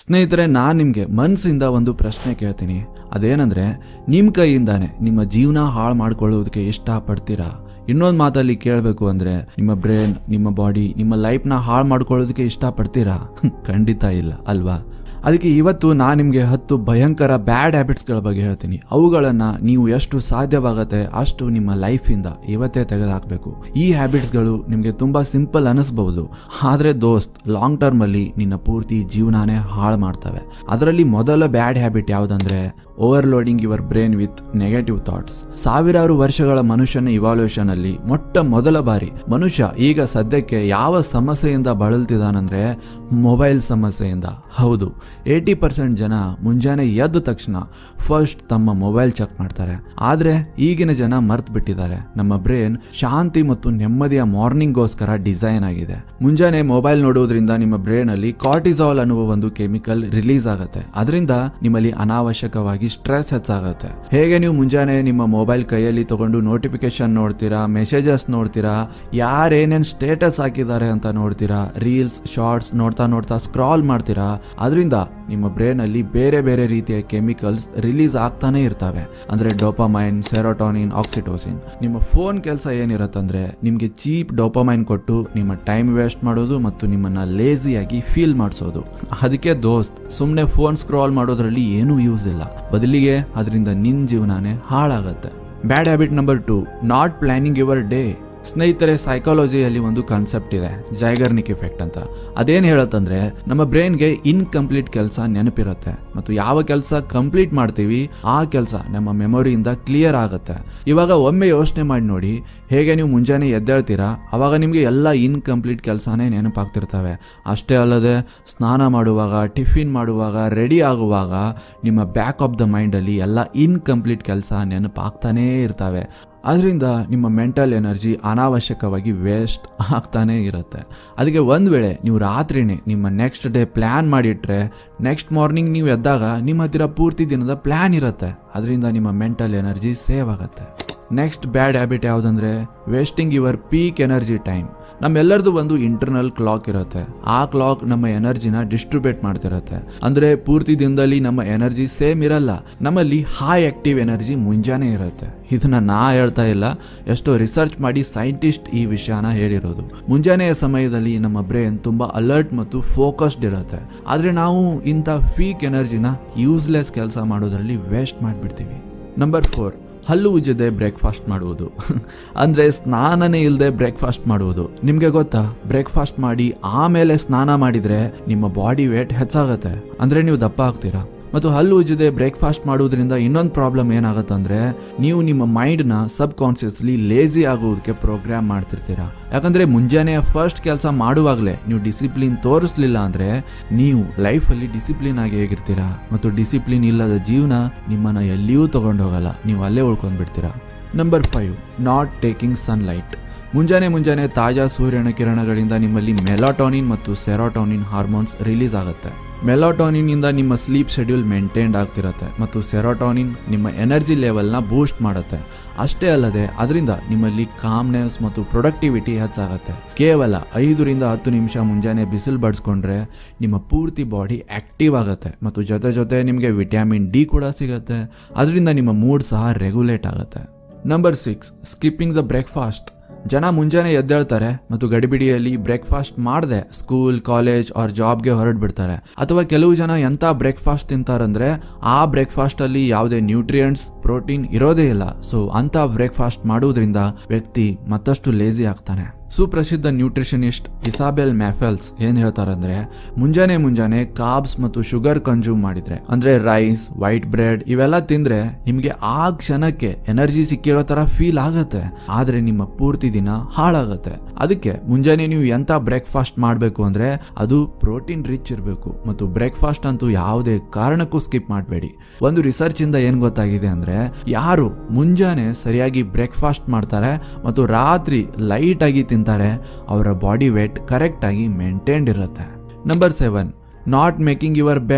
ಸ್ನೇಹಿತರೆ ನಾನು ನಿಮಗೆ ಮನಸ್ಸಿಂದ ಒಂದು ಪ್ರಶ್ನೆ ಕೇಳ್ತೀನಿ ಅದೇನಂದ್ರೆ ನಿಮ್ಮ ಕೈಯಿಂದಾನೆ ನಿಮ್ಮ ಜೀವನ ಹಾಳು ಮಾಡ್ಕೊಳ್ಳೋದಕ್ಕೆ ಇಷ್ಟಪಡ್ತೀರಾ ಇನ್ನೊಂದು ಮಾತಲ್ಲಿ ಕೇಳಬೇಕು ಅಂದ್ರೆ ನಿಮ್ಮ ಬ್ರೈನ್ ನಿಮ್ಮ ಬಾಡಿ ನಿಮ್ಮ ಲೈಫ್ನ ಹಾಳು ಮಾಡ್ಕೊಳ್ಳೋದಕ್ಕೆ ಇಷ್ಟಪಡ್ತೀರಾ ಖಂಡಿತ ಇಲ್ಲ ಅಲ್ವಾ ಅದಕ್ಕೆ ಇವತ್ತು ನಾನು ನಿಮಗೆ ಹತ್ತು ಭಯಂಕರ ಬ್ಯಾಡ್ ಹ್ಯಾಬಿಟ್ಸ್ಗಳ ಬಗ್ಗೆ ಹೇಳ್ತೀನಿ ಅವುಗಳನ್ನು ನೀವು ಎಷ್ಟು ಸಾಧ್ಯವಾಗತ್ತೆ ಅಷ್ಟು ನಿಮ್ಮ ಲೈಫಿಂದ ಇವತ್ತೇ ತೆಗೆದುಹಾಕಬೇಕು ಈ ಹ್ಯಾಬಿಟ್ಸ್ಗಳು ನಿಮಗೆ ತುಂಬ ಸಿಂಪಲ್ ಅನಿಸ್ಬಹುದು ಆದರೆ ದೋಸ್ತ್ ಲಾಂಗ್ ಟರ್ಮಲ್ಲಿ ನಿನ್ನ ಪೂರ್ತಿ ಜೀವನಾನೇ ಹಾಳು ಮಾಡ್ತವೆ ಅದರಲ್ಲಿ ಮೊದಲ ಬ್ಯಾಡ್ ಹ್ಯಾಬಿಟ್ ಯಾವುದಂದ್ರೆ overloading your brain with negative thoughts ಸಾವಿರಾರು ವರ್ಷಗಳ ಮನುಷ್ಯನ ಇವಾಲ್ಯೂಷನ್ ಅಲ್ಲಿ ಮೊಟ್ಟ ಮೊದಲ ಬಾರಿ ಮನುಷ್ಯ ಈಗ ಸದ್ಯಕ್ಕೆ ಯಾವ ಸಮಸ್ಯೆಯಿಂದ ಬಳಲ್ತಿದಾನಂದ್ರೆ ಮೊಬೈಲ್ ಸಮಸ್ಯೆಯಿಂದ ಹೌದು ಏಯ್ಟಿ ಪರ್ಸೆಂಟ್ ಜನ ಮುಂಜಾನೆ ಎದ್ದ ತಕ್ಷಣ ಫಸ್ಟ್ ತಮ್ಮ ಮೊಬೈಲ್ ಚೆಕ್ ಮಾಡ್ತಾರೆ ಆದ್ರೆ ಈಗಿನ ಜನ ಮರ್ತ್ ಬಿಟ್ಟಿದ್ದಾರೆ ನಮ್ಮ ಬ್ರೈನ್ ಶಾಂತಿ ಮತ್ತು ನೆಮ್ಮದಿಯ ಮಾರ್ನಿಂಗ್ಗೋಸ್ಕರ ಡಿಸೈನ್ ಆಗಿದೆ ಮುಂಜಾನೆ ಮೊಬೈಲ್ ನೋಡುವುದರಿಂದ ನಿಮ್ಮ ಬ್ರೈನ್ ಅಲ್ಲಿ ಕಾರ್ಟಿಸಾಲ್ ಅನ್ನುವ ಒಂದು ಕೆಮಿಕಲ್ ರಿಲೀಸ್ ಆಗುತ್ತೆ ಅದರಿಂದ ನಿಮ್ಮಲ್ಲಿ ಅನಾವಶ್ಯಕವಾಗಿ ಸ್ಟ್ರೆಸ್ ಹೆಚ್ಚಾಗುತ್ತೆ ಹೇಗೆ ನೀವು ಮುಂಜಾನೆ ನಿಮ್ಮ ಮೊಬೈಲ್ ಕೈಯಲ್ಲಿ ತಗೊಂಡು ನೋಟಿಫಿಕೇಶನ್ ನೋಡ್ತೀರಾ ಮೆಸೇಜಸ್ ನೋಡ್ತೀರಾ ಯಾರೇನೇನ್ ಸ್ಟೇಟಸ್ ಹಾಕಿದ್ದಾರೆ ಅಂತ ನೋಡ್ತೀರಾ ರೀಲ್ಸ್ ಶಾರ್ಟ್ಸ್ ನೋಡ್ತಾ ನೋಡ್ತಾ ಸ್ಕ್ರಾಲ್ ಮಾಡ್ತೀರಾ ಅದರಿಂದ ನಿಮ್ಮ ಬ್ರೈನ್ ಅಲ್ಲಿ ಬೇರೆ ಬೇರೆ ರೀತಿಯ ಕೆಮಿಕಲ್ಸ್ ರಿಲೀಸ್ ಆಗ್ತಾನೆ ಇರ್ತವೆ ಅಂದ್ರೆ ಡೋಪಮೈನ್ ಸೆರೋಟೋನಿನ್ ಆಕ್ಸಿಟೋಸಿನ್ ನಿಮ್ಮ ಫೋನ್ ಕೆಲಸ ಏನಿರತ್ತಂದ್ರೆ ನಿಮ್ಗೆ ಚೀಪ್ ಡೋಪಮೈನ್ ಕೊಟ್ಟು ನಿಮ್ಮ ಟೈಮ್ ವೇಸ್ಟ್ ಮಾಡೋದು ಮತ್ತು ನಿಮ್ಮನ್ನ ಲೇಸಿಯಾಗಿ ಫೀಲ್ ಮಾಡಿಸೋದು ಅದಕ್ಕೆ ದೋಸ್ತ್ ಸುಮ್ಮನೆ ಫೋನ್ ಸ್ಕ್ರಾಲ್ ಮಾಡೋದ್ರಲ್ಲಿ ಏನೂ ಯೂಸ್ ಇಲ್ಲ ಬದಲಿಗೆ ಅದರಿಂದ ನಿನ್ ಜೀವನನೇ ಹಾಳಾಗತ್ತೆ bad habit number two not planning your day ಸ್ನೇಹಿತರೆ ಸೈಕಾಲಜಿಯಲ್ಲಿ ಒಂದು ಕಾನ್ಸೆಪ್ಟ್ ಇದೆ ಜೈಗರ್ನಿಕ್ ಎಫೆಕ್ಟ್ ಅಂತ ಅದೇನು ಹೇಳತ್ತಂದ್ರೆ ನಮ್ಮ ಬ್ರೈನ್ಗೆ ಇನ್ಕಂಪ್ಲೀಟ್ ಕೆಲಸ ನೆನಪಿರುತ್ತೆ ಮತ್ತು ಯಾವ ಕೆಲಸ ಕಂಪ್ಲೀಟ್ ಮಾಡ್ತೀವಿ ಆ ಕೆಲಸ ನಮ್ಮ ಮೆಮೊರಿಯಿಂದ ಕ್ಲಿಯರ್ ಆಗುತ್ತೆ ಇವಾಗ ಒಮ್ಮೆ ಯೋಚನೆ ಮಾಡಿ ನೋಡಿ ಹೇಗೆ ನೀವು ಮುಂಜಾನೆ ಎದ್ದೇಳ್ತೀರಾ ಅವಾಗ ನಿಮಗೆ ಎಲ್ಲ ಇನ್ಕಂಪ್ಲೀಟ್ ಕೆಲಸನೇ ನೆನಪಾಗ್ತಿರ್ತವೆ ಅಷ್ಟೇ ಅಲ್ಲದೆ ಸ್ನಾನ ಮಾಡುವಾಗ ಟಿಫಿನ್ ಮಾಡುವಾಗ ರೆಡಿ ಆಗುವಾಗ ನಿಮ್ಮ ಬ್ಯಾಕ್ ಆಫ್ ದ ಮೈಂಡಲ್ಲಿ ಎಲ್ಲ ಇನ್ಕಂಪ್ಲೀಟ್ ಕೆಲಸ ನೆನಪಾಗ್ತಾನೇ ಇರ್ತವೆ ಅದರಿಂದ ನಿಮ್ಮ ಮೆಂಟಲ್ ಎನರ್ಜಿ ಅನಾವಶ್ಯಕವಾಗಿ ವೇಸ್ಟ್ ಆಗ್ತಾನೇ ಇರುತ್ತೆ ಅದಕ್ಕೆ ಒಂದು ವೇಳೆ ನೀವು ರಾತ್ರಿನೇ ನಿಮ್ಮ ನೆಕ್ಸ್ಟ್ ಡೇ ಪ್ಲ್ಯಾನ್ ಮಾಡಿಟ್ರೆ ನೆಕ್ಸ್ಟ್ ಮಾರ್ನಿಂಗ್ ನೀವು ಎದ್ದಾಗ ನಿಮ್ಮ ಹತ್ತಿರ ಪೂರ್ತಿ ದಿನದ ಪ್ಲ್ಯಾನ್ ಇರುತ್ತೆ ಅದರಿಂದ ನಿಮ್ಮ ಮೆಂಟಲ್ ಎನರ್ಜಿ ಸೇವ್ ಆಗುತ್ತೆ ನೆಕ್ಸ್ಟ್ ಬ್ಯಾಡ್ ಹ್ಯಾಬಿಟ್ ಯಾವುದಂದ್ರೆ wasting your peak energy time ನಮ್ಮೆಲ್ಲರದು ಒಂದು ಇಂಟರ್ನಲ್ ಕ್ಲಾಕ್ ಇರುತ್ತೆ ಆ ಕ್ಲಾಕ್ ನಮ್ಮ ಎನರ್ಜಿನ ಡಿಸ್ಟ್ರಿಬ್ಯೂಟ್ ಮಾಡ್ತಿರತ್ತೆ ಅಂದ್ರೆ ಪೂರ್ತಿ ದಿನದಲ್ಲಿ ನಮ್ಮ ಎನರ್ಜಿ ಸೇಮ್ ಇರಲ್ಲ ನಮ್ಮಲ್ಲಿ ಹೈ ಆಕ್ಟಿವ್ ಎನರ್ಜಿ ಮುಂಜಾನೆ ಇರುತ್ತೆ ಇದನ್ನ ನಾ ಹೇಳ್ತಾ ಇಲ್ಲ ಎಷ್ಟೋ ರಿಸರ್ಚ್ ಮಾಡಿ ಸೈಂಟಿಸ್ಟ್ ಈ ವಿಷಯನ ಹೇಳಿರೋದು ಮುಂಜಾನೆಯ ಸಮಯದಲ್ಲಿ ನಮ್ಮ ಬ್ರೈನ್ ತುಂಬಾ ಅಲರ್ಟ್ ಮತ್ತು ಫೋಕಸ್ಡ್ ಇರುತ್ತೆ ಆದ್ರೆ ನಾವು ಇಂಥ ಫೀಕ್ ಎನರ್ಜಿನ ಯೂಸ್ಲೆಸ್ ಕೆಲಸ ಮಾಡೋದ್ರಲ್ಲಿ ವೇಸ್ಟ್ ಮಾಡಿಬಿಡ್ತೀವಿ ನಂಬರ್ ಫೋರ್ ಹಲ್ಲು ಉಜ್ಜದೆ ಬ್ರೇಕ್ಫಾಸ್ಟ್ ಮಾಡುವುದು ಅಂದರೆ ಸ್ನಾನನೇ ಇಲ್ಲದೆ ಬ್ರೇಕ್ಫಾಸ್ಟ್ ಮಾಡುವುದು ನಿಮಗೆ ಗೊತ್ತಾ ಬ್ರೇಕ್ಫಾಸ್ಟ್ ಮಾಡಿ ಆಮೇಲೆ ಸ್ನಾನ ಮಾಡಿದರೆ ನಿಮ್ಮ ಬಾಡಿ ವೇಟ್ ಹೆಚ್ಚಾಗತ್ತೆ ಅಂದರೆ ನೀವು ದಪ್ಪ ಆಗ್ತೀರಾ ಮತ್ತು ಹಲ್ಲು ಉಜ್ಜದೆ ಬ್ರೇಕ್ಫಾಸ್ಟ್ ಮಾಡೋದ್ರಿಂದ ಇನ್ನೊಂದು ಪ್ರಾಬ್ಲಮ್ ಏನಾಗುತ್ತಂದ್ರೆ ನೀವು ನಿಮ್ಮ ಮೈಂಡ್ನ ಸಬ್ ಕಾನ್ಸಿಯಸ್ಲಿ ಲೇಸಿ ಆಗೋದಕ್ಕೆ ಪ್ರೋಗ್ರಾಮ್ ಮಾಡ್ತಿರ್ತೀರಾ ಯಾಕಂದ್ರೆ ಮುಂಜಾನೆ ಫಸ್ಟ್ ಕೆಲಸ ಮಾಡುವಾಗಲೇ ನೀವು ಡಿಸಿಪ್ಲಿನ್ ತೋರಿಸ್ಲಿಲ್ಲ ಅಂದ್ರೆ ನೀವು ಲೈಫಲ್ಲಿ ಡಿಸಿಪ್ಲಿನ್ ಆಗಿ ಹೇಗಿರ್ತೀರಾ ಮತ್ತು ಡಿಸಿಪ್ಲಿನ್ ಇಲ್ಲದ ಜೀವನ ನಿಮ್ಮನ್ನ ಎಲ್ಲಿಯೂ ತಗೊಂಡೋಗಲ್ಲ ನೀವು ಅಲ್ಲೇ ಉಳ್ಕೊಂಡ್ಬಿಡ್ತೀರಾ number five not taking sunlight ಮುಂಜಾನೆ ಮುಂಜಾನೆ ತಾಜಾ ಸೂರ್ಯನ ಕಿರಣಗಳಿಂದ ನಿಮ್ಮಲ್ಲಿ ಮೆಲಾಟೋನಿನ್ ಮತ್ತು ಸೆರೋಟೋನಿನ್ ಹಾರ್ಮೋನ್ಸ್ ರಿಲೀಸ್ ಆಗುತ್ತೆ ಮೆಲಾಟೋನಿನ್ ಇಂದ ನಿಮ್ಮ ಸ್ಲೀಪ್ ಶೆಡ್ಯೂಲ್ ಮೇಂಟೈನ್ಡ್ ಆಗ್ತಿರತ್ತೆ ಮತ್ತು ಸೆರೋಟೋನಿನ್ ನಿಮ್ಮ ಎನರ್ಜಿ ಲೆವೆಲ್ನ ಬೂಸ್ಟ್ ಮಾಡುತ್ತೆ ಅಷ್ಟೇ ಅಲ್ಲದೆ ಅದರಿಂದ ನಿಮ್ಮಲ್ಲಿ ಕಾಮ್ನೆಸ್ ಮತ್ತು ಪ್ರೊಡಕ್ಟಿವಿಟಿ ಹೆಚ್ಚಾಗತ್ತೆ ಕೇವಲ ಐದರಿಂದ ಹತ್ತು ನಿಮಿಷ ಮುಂಜಾನೆ ಬಿಸಿಲು ಬಡ್ಸ್ಕೊಂಡ್ರೆ ನಿಮ್ಮ ಪೂರ್ತಿ ಬಾಡಿ ಆಕ್ಟಿವ್ ಆಗುತ್ತೆ ಮತ್ತು ಜೊತೆ ಜೊತೆ ನಿಮಗೆ ವಿಟಮಿನ್ ಡಿ ಕೂಡ ಸಿಗುತ್ತೆ ಅದರಿಂದ ನಿಮ್ಮ ಮೂಡ್ ಸಹ ರೆಗ್ಯುಲೇಟ್ ಆಗುತ್ತೆ number six skipping the breakfast ಜನ ಮುಂಜಾನೆ ಎದ್ದೇಳ್ತಾರೆ ಮತ್ತು ಗಡಿಬಿಡಿಯಲ್ಲಿ ಬ್ರೇಕ್ಫಾಸ್ಟ್ ಮಾಡದೆ ಸ್ಕೂಲ್ ಕಾಲೇಜ್ ಆರ್ ಜಾಬ್ಗೆ ಹೊರಟು ಬಿಡ್ತಾರೆ ಅಥವಾ ಕೆಲವು ಜನ ಎಂತ ಬ್ರೇಕ್ಫಾಸ್ಟ್ ತಿಂತಾರಂದ್ರೆ ಆ ಬ್ರೇಕ್ಫಾಸ್ಟ್ ಅಲ್ಲಿ ಯಾವುದೇ ನ್ಯೂಟ್ರಿಯೆಂಟ್ಸ್ ಪ್ರೋಟೀನ್ ಇರೋದೇ ಇಲ್ಲ ಸೊ ಅಂತ ಬ್ರೇಕ್ಫಾಸ್ಟ್ ಮಾಡುವುದರಿಂದ ವ್ಯಕ್ತಿ ಮತ್ತಷ್ಟು ಲೇಜಿ ಆಗ್ತಾನೆ ಸುಪ್ರಸಿದ್ಧ ನ್ಯೂಟ್ರಿಷನಿಸ್ಟ್ ಇಸಾಬೆಲ್ ಮ್ಯಾಫೆಲ್ಸ್ ಏನ್ ಹೇಳ್ತಾರಂದ್ರೆ ಮುಂಜಾನೆ ಮುಂಜಾನೆ ಕಾಬ್ಸ್ ಮತ್ತು ಶುಗರ್ ಕನ್ಸ್ಯೂಮ್ ಮಾಡಿದ್ರೆ ಅಂದ್ರೆ ರೈಸ್ ವೈಟ್ ಬ್ರೆಡ್ ಇವೆಲ್ಲ ತಿಂದ್ರೆ ನಿಮ್ಗೆ ಆ ಕ್ಷಣಕ್ಕೆ ಎನರ್ಜಿ ಸಿಕ್ಕಿರೋ ತರ ಫೀಲ್ ಆಗತ್ತೆ ಆದ್ರೆ ನಿಮ್ಮ ಪೂರ್ತಿ ದಿನ ಹಾಳಾಗತ್ತೆ ಅದಕ್ಕೆ ಮುಂಜಾನೆ ನೀವು ಎಂತ ಬ್ರೇಕ್ಫಾಸ್ಟ್ ಮಾಡಬೇಕು ಅಂದ್ರೆ ಅದು ಪ್ರೋಟೀನ್ ರಿಚ್ ಇರಬೇಕು ಮತ್ತು ಬ್ರೇಕ್ಫಾಸ್ಟ್ ಅಂತೂ ಯಾವುದೇ ಕಾರಣಕ್ಕೂ ಸ್ಕಿಪ್ ಮಾಡಬೇಡಿ ಒಂದು ರಿಸರ್ಚ್ ಇಂದ ಏನ್ ಗೊತ್ತಾಗಿದೆ ಅಂದ್ರೆ ಯಾರು ಮುಂಜಾನೆ ಸರಿಯಾಗಿ ಬ್ರೇಕ್ಫಾಸ್ಟ್ ಮಾಡ್ತಾರೆ ಮತ್ತು ರಾತ್ರಿ ಲೈಟ್ ಆಗಿ ತಿಂತಾರೆ ಅವರ ಬಾಡಿ ವೇಟ್ ಕರೆಕ್ಟ್ ಆಗಿ ಮೇಂಟೈನ್ಡ್ ಇರುತ್ತೆ number seven not making your bed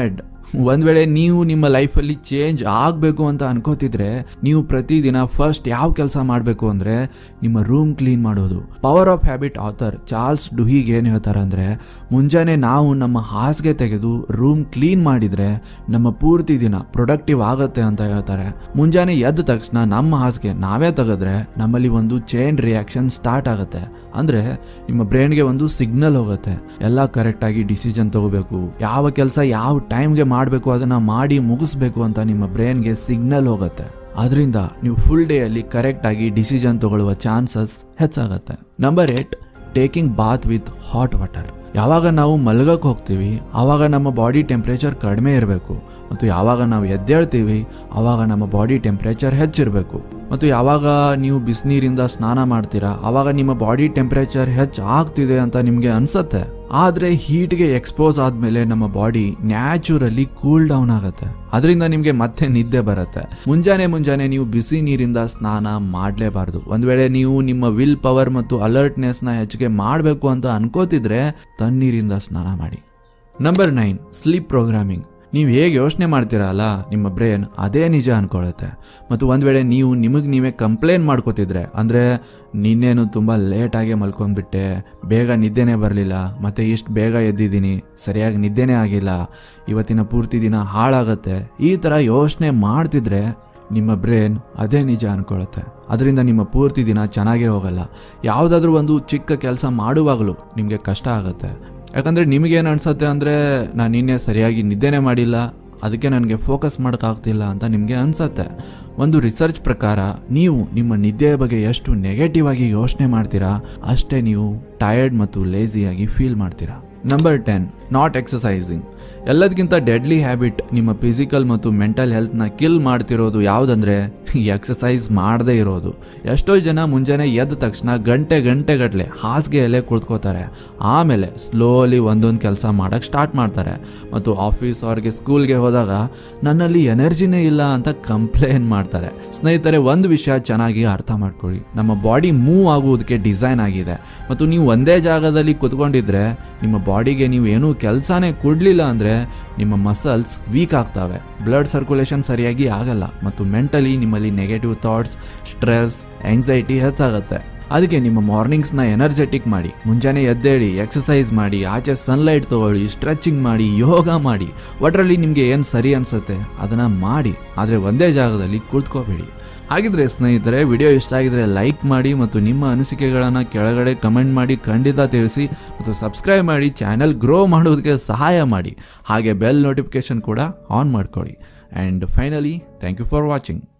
ಒಂದ್ ವೇಳೆ ನೀವು ನಿಮ್ಮ ಲೈಫಲ್ಲಿ ಚೇಂಜ್ ಆಗಬೇಕು ಅಂತ ಅನ್ಕೋತಿದ್ರೆ ನೀವು ಪ್ರತಿದಿನ ಫಸ್ಟ್ ಯಾವ ಕೆಲಸ ಮಾಡಬೇಕು ಅಂದ್ರೆ ನಿಮ್ಮ ರೂಮ್ ಕ್ಲೀನ್ ಮಾಡೋದು power of habit author Charles Duhigg ಏನು ಹೇಳ್ತಾರೆ ಅಂದ್ರೆ ಮುಂಜಾನೆ ನಾವು ನಮ್ಮ ಹಾಸಿಗೆ ತೆಗೆದು ರೂಮ್ ಕ್ಲೀನ್ ಮಾಡಿದ್ರೆ ನಮ್ಮ ಪೂರ್ತಿ ದಿನ ಪ್ರೊಡಕ್ಟಿವ್ ಆಗುತ್ತೆ ಅಂತ ಹೇಳ್ತಾರೆ ಮುಂಜಾನೆ ಎದ್ದ ತಕ್ಷಣ ನಮ್ಮ ಹಾಸಿಗೆ ನಾವೇ ತೆಗೆದ್ರೆ ನಮ್ಮಲ್ಲಿ ಒಂದು ಚೈನ್ ರಿಯಾಕ್ಷನ್ ಸ್ಟಾರ್ಟ್ ಆಗುತ್ತೆ ಅಂದ್ರೆ ನಿಮ್ಮ ಬ್ರೈನ್ಗೆ ಒಂದು ಸಿಗ್ನಲ್ ಹೋಗುತ್ತೆ ಎಲ್ಲ ಕರೆಕ್ಟಾಗಿ ಡಿಸಿಷನ್ ತಗೋಬೇಕು ಯಾವ ಕೆಲಸ ಯಾವ ಟೈಮ್ಗೆ ಮಾಡಬೇಕು ಅದನ್ನ ಮಾಡಿ ಮುಗಿಸ್ಬೇಕು ಅಂತ ನಿಮ್ಮ ಬ್ರೈನ್ಗೆ ಸಿಗ್ನಲ್ ಹೋಗುತ್ತೆ ಅದರಿಂದ ನೀವು ಫುಲ್ ಡೇ ಅಲ್ಲಿ ಕರೆಕ್ಟ್ ಆಗಿ ಡಿಸಿಷನ್ ತಗೊಳ್ಳುವ ಚಾನ್ಸಸ್ ಹೆಚ್ಚಾಗತ್ತೆ number eight taking bath with hot water ಯಾವಾಗ ನಾವು ಮಲಗಕ್ಕೆ ಹೋಗ್ತೀವಿ ಆವಾಗ ನಮ್ಮ ಬಾಡಿ ಟೆಂಪ್ರೇಚರ್ ಕಡಿಮೆ ಇರಬೇಕು ಮತ್ತು ಯಾವಾಗ ನಾವು ಎದ್ದೇಳ್ತೀವಿ ಆವಾಗ ನಮ್ಮ ಬಾಡಿ ಟೆಂಪ್ರೇಚರ್ ಹೆಚ್ಚಿರಬೇಕು ಮತ್ತು ಯಾವಾಗ ನೀವು ಬಿಸಿನೀರಿಂದ ಸ್ನಾನ ಮಾಡ್ತೀರಾ ಆವಾಗ ನಿಮ್ಮ ಬಾಡಿ ಟೆಂಪ್ರೇಚರ್ ಹೆಚ್ಚು ಆಗ್ತಿದೆ ಅಂತ ನಿಮಗೆ ಅನ್ಸತ್ತೆ ಆದ್ರೆ ಹೀಟ್ಗೆ ಎಕ್ಸ್ಪೋಸ್ ಆದ್ಮೇಲೆ ನಮ್ಮ ಬಾಡಿ ನ್ಯಾಚುರಲಿ ಕೂಲ್ ಡೌನ್ ಆಗುತ್ತೆ ಅದರಿಂದ ನಿಮ್ಗೆ ಮತ್ತೆ ನಿದ್ದೆ ಬರುತ್ತೆ ಮುಂಜಾನೆ ಮುಂಜಾನೆ ನೀವು ಬಿಸಿ ನೀರಿಂದ ಸ್ನಾನ ಮಾಡಲೇಬಾರ್ದು ಒಂದ್ ವೇಳೆ ನೀವು ನಿಮ್ಮ ವಿಲ್ ಪವರ್ ಮತ್ತು ಅಲರ್ಟ್ನೆಸ್ ನ ಹೆಚ್ಚಿಗೆ ಮಾಡಬೇಕು ಅಂತ ಅನ್ಕೋತಿದ್ರೆ ತಣ್ಣೀರಿಂದ ಸ್ನಾನ ಮಾಡಿ ನಂಬರ್ ನೈನ್ ಸ್ಲೀಪ್ ಪ್ರೋಗ್ರಾಮಿಂಗ್ ನೀವು ಹೇಗೆ ಯೋಚನೆ ಮಾಡ್ತೀರಲ್ಲ ನಿಮ್ಮ ಬ್ರೈನ್ ಅದೇ ನಿಜ ಅನ್ಕೊಳ್ಳುತ್ತೆ ಮತ್ತು ಒಂದು ವೇಳೆ ನೀವು ನಿಮಗೆ ನೀವೇ ಕಂಪ್ಲೇಂಟ್ ಮಾಡ್ಕೋತಿದ್ರೆ ಅಂದರೆ ನಿನ್ನೇನು ತುಂಬ ಲೇಟಾಗೆ ಮಲ್ಕೊಂಡ್ಬಿಟ್ಟೆ ಬೇಗ ನಿದ್ದೆನೇ ಬರಲಿಲ್ಲ ಮತ್ತು ಇಷ್ಟು ಬೇಗ ಎದ್ದಿದ್ದೀನಿ ಸರಿಯಾಗಿ ನಿದ್ದೆನೇ ಆಗಿಲ್ಲ ಇವತ್ತಿನ ಪೂರ್ತಿ ದಿನ ಹಾಳಾಗತ್ತೆ ಈ ಥರ ಯೋಚನೆ ಮಾಡ್ತಿದ್ರೆ ನಿಮ್ಮ ಬ್ರೈನ್ ಅದೇ ನಿಜ ಅನ್ಕೊಳ್ಳುತ್ತೆ ಅದರಿಂದ ನಿಮ್ಮ ಪೂರ್ತಿ ದಿನ ಚೆನ್ನಾಗೇ ಹೋಗಲ್ಲ ಯಾವುದಾದ್ರೂ ಒಂದು ಚಿಕ್ಕ ಕೆಲಸ ಮಾಡುವಾಗಲೂ ನಿಮಗೆ ಕಷ್ಟ ಆಗುತ್ತೆ ಯಾಕಂದರೆ ನಿಮಗೇನು ಅನ್ಸುತ್ತೆ ಅಂದರೆ ನಾನು ನಿನ್ನೆ ಸರಿಯಾಗಿ ನಿದ್ದೆನೇ ಮಾಡಿಲ್ಲ ಅದಕ್ಕೆ ನನಗೆ ಫೋಕಸ್ ಮಾಡೋಕ್ಕಾಗ್ತಿಲ್ಲ ಅಂತ ನಿಮಗೆ ಅನ್ಸತ್ತೆ ಒಂದು ರಿಸರ್ಚ್ ಪ್ರಕಾರ ನೀವು ನಿಮ್ಮ ನಿದ್ದೆಯ ಬಗ್ಗೆ ಎಷ್ಟು ನೆಗೆಟಿವ್ ಆಗಿ ಯೋಚನೆ ಮಾಡ್ತೀರಾ ಅಷ್ಟೇ ನೀವು ಟಯರ್ಡ್ ಮತ್ತು ಲೇಸಿಯಾಗಿ ಫೀಲ್ ಮಾಡ್ತೀರಾ ನಂಬರ್ ಟೆನ್ ನಾಟ್ ಎಕ್ಸಸೈಸಿಂಗ್ ಎಲ್ಲದಕ್ಕಿಂತ ಡೆಡ್ಲಿ ಹ್ಯಾಬಿಟ್ ನಿಮ್ಮ ಫಿಸಿಕಲ್ ಮತ್ತು ಮೆಂಟಲ್ ಹೆಲ್ತ್ನ ಕಿಲ್ ಮಾಡ್ತಿರೋದು ಯಾವುದಂದ್ರೆ ಎಕ್ಸಸೈಸ್ ಮಾಡದೇ ಇರೋದು ಎಷ್ಟೋ ಜನ ಮುಂಜಾನೆ ಎದ್ದ ತಕ್ಷಣ ಗಂಟೆ ಗಂಟೆಗಟ್ಟಲೆ ಹಾಸಿಗೆಯಲ್ಲೇ ಕುಳಿತುಕೋತಾರೆ ಆಮೇಲೆ ಸ್ಲೋಲಿ ಒಂದೊಂದು ಕೆಲಸ ಮಾಡೋಕ್ಕೆ ಸ್ಟಾರ್ಟ್ ಮಾಡ್ತಾರೆ ಮತ್ತು ಆಫೀಸ್ ಅವ್ರಿಗೆ ಸ್ಕೂಲ್ಗೆ ಹೋದಾಗ ನನ್ನಲ್ಲಿ ಎನರ್ಜಿನೇ ಇಲ್ಲ ಅಂತ ಕಂಪ್ಲೇಂಟ್ ಮಾಡ್ತಾರೆ ಸ್ನೇಹಿತರೆ ಒಂದು ವಿಷಯ ಚೆನ್ನಾಗಿ ಅರ್ಥ ಮಾಡ್ಕೊಳ್ಳಿ ನಮ್ಮ ಬಾಡಿ ಮೂವ್ ಆಗುವುದಕ್ಕೆ ಡಿಸೈನ್ ಆಗಿದೆ ಮತ್ತು ನೀವು ಒಂದೇ ಜಾಗದಲ್ಲಿ ಕುತ್ಕೊಂಡಿದ್ರೆ ನಿಮ್ಮ ಬಾಡಿಗೆ ನೀವು ಏನೂ ಕೆಲಸನೇ ಕೊಡಲಿಲ್ಲ ಅಂದರೆ ನಿಮ್ಮ ಮಸಲ್ಸ್ ವೀಕ್ ಆಗ್ತವೆ ಬ್ಲಡ್ ಸರ್ಕ್ಯುಲೇಷನ್ ಸರಿಯಾಗಿ ಆಗಲ್ಲ ಮತ್ತು ಮೆಂಟಲಿ ನಿಮ್ಮಲ್ಲಿ ನೆಗೆಟಿವ್ ಥಾಟ್ಸ್ ಸ್ಟ್ರೆಸ್ ಎಂಗ್ಸೈಟಿ ಹೆಚ್ಚಾಗುತ್ತೆ ಅದಕ್ಕೆ ನಿಮ್ಮ ಮಾರ್ನಿಂಗ್ಸ್ನ ಎನರ್ಜೆಟಿಕ್ ಮಾಡಿ ಮುಂಜಾನೆ ಎದ್ದೇಳಿ ಎಕ್ಸಸೈಸ್ ಮಾಡಿ ಆಚೆ ಸನ್ಲೈಟ್ ತಗೊಳ್ಳಿ ಸ್ಟ್ರೆಚಿಂಗ್ ಮಾಡಿ ಯೋಗ ಮಾಡಿ ಒಟ್ಟರಲ್ಲಿ ನಿಮಗೆ ಏನು ಸರಿ ಅನ್ಸುತ್ತೆ ಅದನ್ನು ಮಾಡಿ ಆದರೆ ಒಂದೇ ಜಾಗದಲ್ಲಿ ಕುಳಿತುಕೋಬೇಡಿ ಹಾಗಿದ್ರೆ ಸ್ನೇಹಿತರೆ ವಿಡಿಯೋ ಇಷ್ಟ ಆಗಿದ್ರೆ ಲೈಕ್ ಮಾಡಿ ಮತ್ತು ನಿಮ್ಮ ಅನಿಸಿಕೆಗಳನ್ನು ಕೆಳಗಡೆ ಕಮೆಂಟ್ ಮಾಡಿ ಖಂಡಿತ ತಿಳಿಸಿ ಮತ್ತು ಸಬ್ಸ್ಕ್ರೈಬ್ ಮಾಡಿ ಚಾನೆಲ್ ಗ್ರೋ ಮಾಡೋದಕ್ಕೆ ಸಹಾಯ ಮಾಡಿ ಹಾಗೆ ಬೆಲ್ ನೋಟಿಫಿಕೇಶನ್ ಕೂಡ ಆನ್ ಮಾಡ್ಕೊಳ್ಳಿ and finally thank you for watching